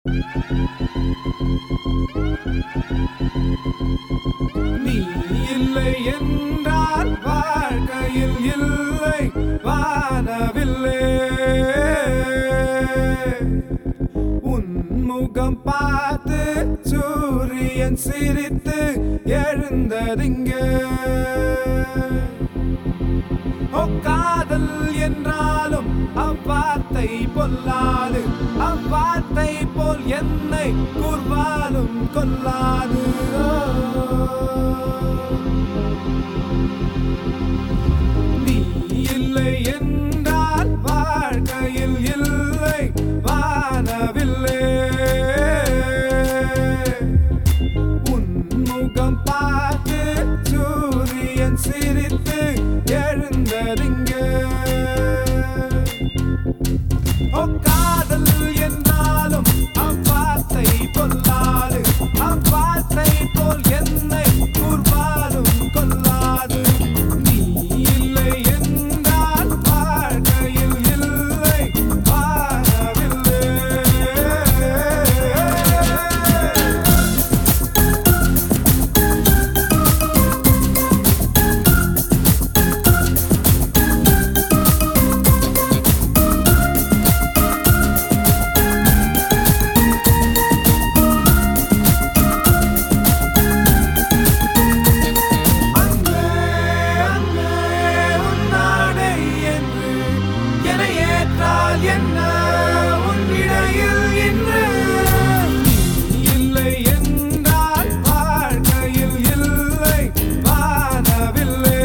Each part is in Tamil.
நீ இல்லை என்றால் வாழ்க்கையில் இல்லை வானவில்லை உன் முகம் பார்த்து சூரியன் சிரித்து எழுந்ததிங்கே ஓ காதல் என்றாலும் அவ்வார்த்தை பொல்லாது அவ்வார்த்தை போல் என்னை கூர்வாலும் கொல்லாது நீ இல்லை என்றால் வாழ்க்கையில் இல்லை வானவில்லை உன் முகம் பார்த்து சூரியன் சிரித்து எழுந்ததிங்கே ஓ காதல் என்றாலும் அவ்வார்த்தை பொல்லாது அவ்வார்த்தை போல் என்னை கூர்வாலும் கொல்லாது நீ இல்லை என்றால் வாழ்க்கையில் இல்லை வாழவில்லை அன்பே அன்பே உன் நாடை என்று என ஏற்றால் என்ன உன் இடையில் இன்று நீ இல்லை என்றால் வாழ்க்கையில் இல்லை வானவில்லை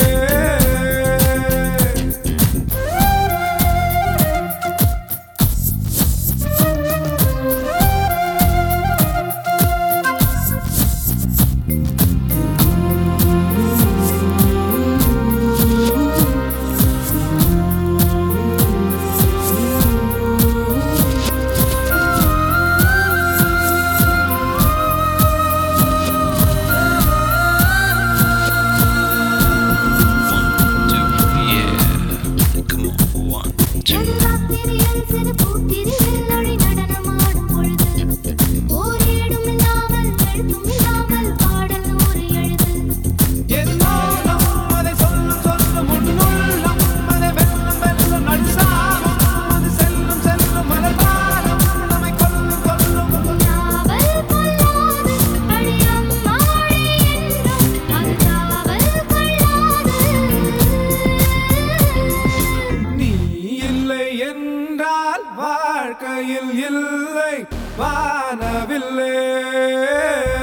நடுராத்திரியில் சிறு பூத்திரியில் நொடி நடனமாடும் பொழுது ஓரேடும் இல்லாமல் எழுத்தும் இல்லாமல் பாடல் நூறு எழுது என் மௌனம் அதை சொல்லும் சொல்லும் உன்னுள்ளம் அதை வெல்லும் வெல்லும் நடுசாமம் அது செல்லும் செல்லும் மலர்வானம் நம்மை கொல்லும் கொல்லும் நாவல் கொள்ளாது அழியம் மாடி என்றும் அது காவல் கொள்ளாது நீ இல்லை என்றால் வாழ்க்கையில் இல்லை வானவில்லை